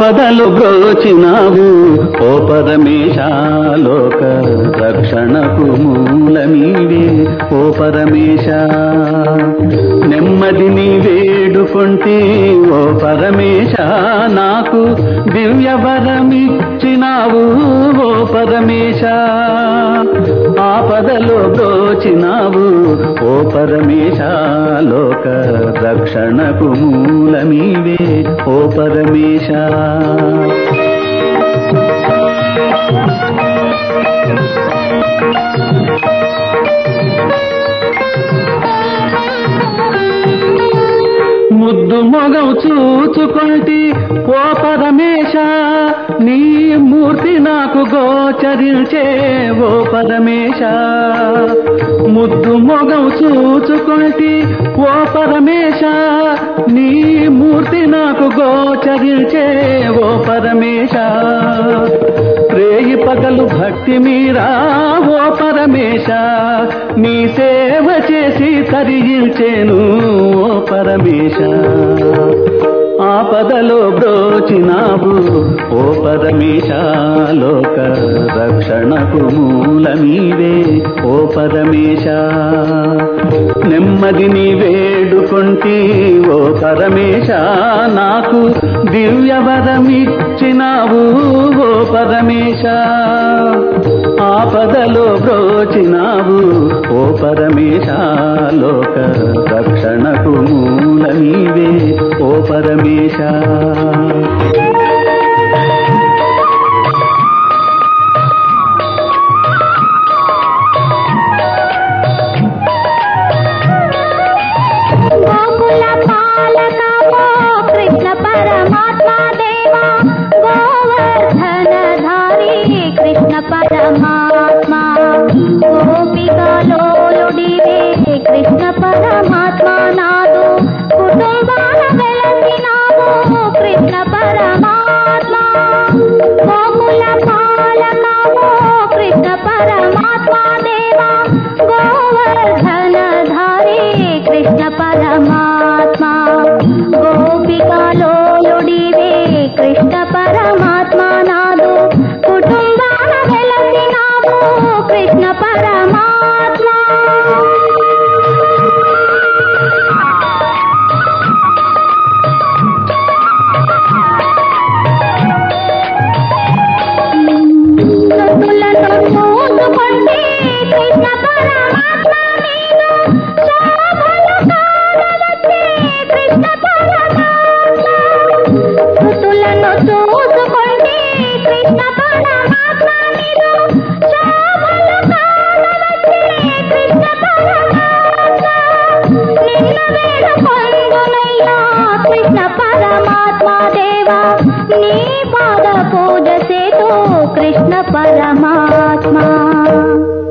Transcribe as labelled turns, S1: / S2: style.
S1: ఆపదలు బ్రోచినావు ఓ పరమేశ లోక రక్షణకు మూలమీవే ఓ పరమేశ నెమ్మదిని వేడుకొంటే ఓ పరమేశ నాకు దివ్యవరమిచ్చినావు ఓ పరమేశ ఆపదలో బ్రోచినావు ఓ పరమేశ లోక రక్షణకు మూలమీవే ఓ పరమేశ ముద్దు మొగవు చూచుకొంటి ఓ పరమేశ నీ మూర్తి నాకు గోచరించే ఓ పరమేశ ముద్దు మొగవు చూచుకొంటి ఓ పరమేశ నీ మూర్తి నాకు గోచరించే ఓ పరమేశ రేయి పగలు భక్తి మీరా ఓ పరమేశ నీ సేవ చేసి తరిగించేను ఓ పరమేశ ఆపదలో బ్రోచినావు ఓ పరమేశ లోక రక్షణకు మూలమీవే ఓ పరమేశ నెమ్మదిని వేడుకొంటి ఓ పరమేశ నాకు దివ్యవరమిచ్చినావు ఓ పరమేశ ఆపదలో బ్రోచినావు ఓ పరమేశ లోక రక్షణకు మూలమీవే ఓ పరమేశ
S2: గోకుల పాలకమో కృష్ణ పరమాత్మ దేవా గోవర్ధనధారి కృష్ణ పరమాత్మ గోపికలోలుడివే కృష్ణ పరమాత్మ నాదు కుటుంబాల వెలసినావు కృష్ణ పరమాత్మ గోకుల పాలకమో కృష్ణ పరమాత్మ దేవా గోవర్ధనధారి కృష్ణ పరమాత్మ గోపికలోలుడివే కృష్ణ పరమాత్మ నాదు కుటుంబాల వెలసినావు కృష్ణ పరమాత్మ సతులను చూసుకుంటే కృష్ణ పరమాత్మ నేను శోభను కానవచ్చే కృష్ణ పరమాత్మ సతులను చూసుకుంటే కృష్ణ పరమాత్మ నేను శోభను కానవచ్చే కృష్ణ పరమాత్మ నిన్న వేడుకొందునయ్యా కృష్ణ పరమాత్మ దేవా నీ పాద పూజ సేతు కృష్ణ పరమాత్మ